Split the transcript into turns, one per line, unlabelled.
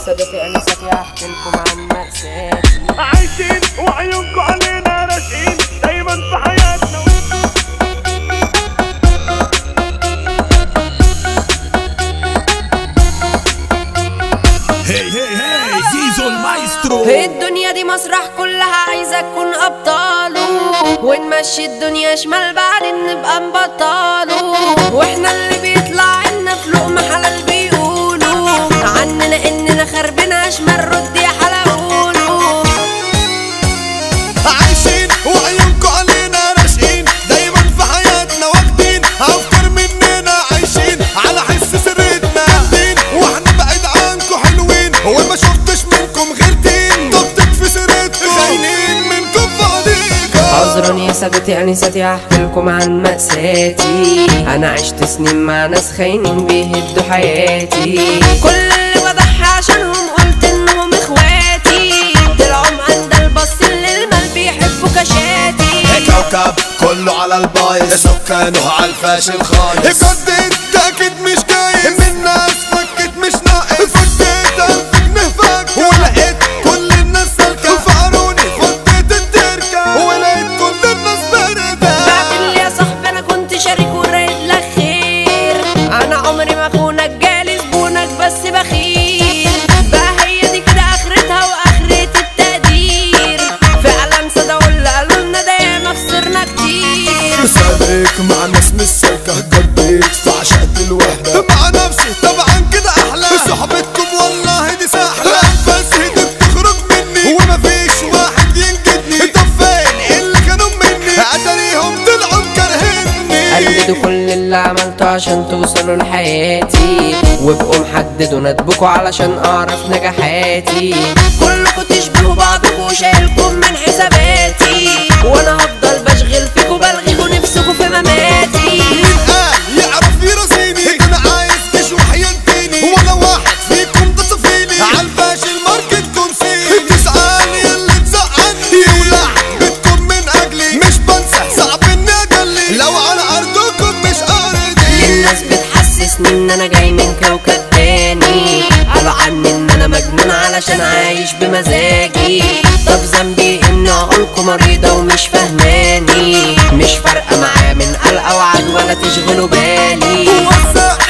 سادتي انستي احكي لكم عن مأساتي
عايشين وعيونكم علينا راشقين دايما في حياتنا
هي هي هي زيزو المايسترو
الدنيا دي مسرح كلها عايزة تكون أبطاله ونمشي الدنيا شمال بعدين نبقى نبطاله واحنا اللي بيطلع لنا في لقمة حلال بيقولوا عننا إننا خربنا شمال رد يا حلاقوله
عايشين وعيونكم علينا راشقين دايما في حياتنا واخدين افكار مننا عايشين على حس سرتنا جامدين واحنا بعيد عنكم حلوين وما شفتش منكم غير تين ضبطك في سيرتكم خاينين منكم فاضيكم
عذرا يا سادتي انستي احكي لكم عن مأساتي انا عشت سنين مع ناس خاينين بيهدوا حياتي كل اللي بضحي عشانهم قلت انهم اخواتي طلعوا عند البص اللي المال بيحبوا كشاتي
كوكب كله على البايظ سكانه على الفاشل خالص جدد اكيد مش جايز من ناس فكت مش ناقص فكيت الف جنيه فك ولقيت كل الناس سالكه فقروني فضيت التركه ولقيت كل الناس بارده
بعد اللي يا صاحبي انا كنت شريك ورايد لك خير انا عمري ما اخونك جالي زبونك بس بخيل بقى هي دي كده اخرتها واخرة التقدير فعلا صدقوا اللي قالوا لنا ده ياما خسرنا كتير
سابق مع ناس مش سالكه جديت فعشقت الوحده مع نفسي طبعا كده احلى صحبتكم والله دي سهله بس هدي بتخرج مني ومفيش واحد ينجدني طب فين اللي كانوا مني اتاريهم طلعوا مكرهني
قلدوا كل اللي عملته عشان توصلوا لحياتي وابقوا محددوا ندبكوا علشان اعرف نجاحاتي كلكوا تشبهوا بعضكوا وشايلكم من حساباتي وانا هفضل بشغل فيكوا بلغيكوا نفسكوا في مماتي
مين قال يعرف يراسيني انا عايز جيش وحيديني ولا واحد فيكم ده صفيني عالفاشل ماركتكم سيني تسألني اللي تزعلني يولع بيتكم من اجلي مش بنسى صعب اني اجلي لو على ارضكم مش ارضي
الناس بتحسسني ان انا جاي من كوكب تاني قالوا عني ان انا مجنون علشان عايش بمزاجي طب ذنبي ان عقولكم مريضة ومش فاهماني مش فارقة معايا من قلق او عد ولا تشغلوا بالي
وسع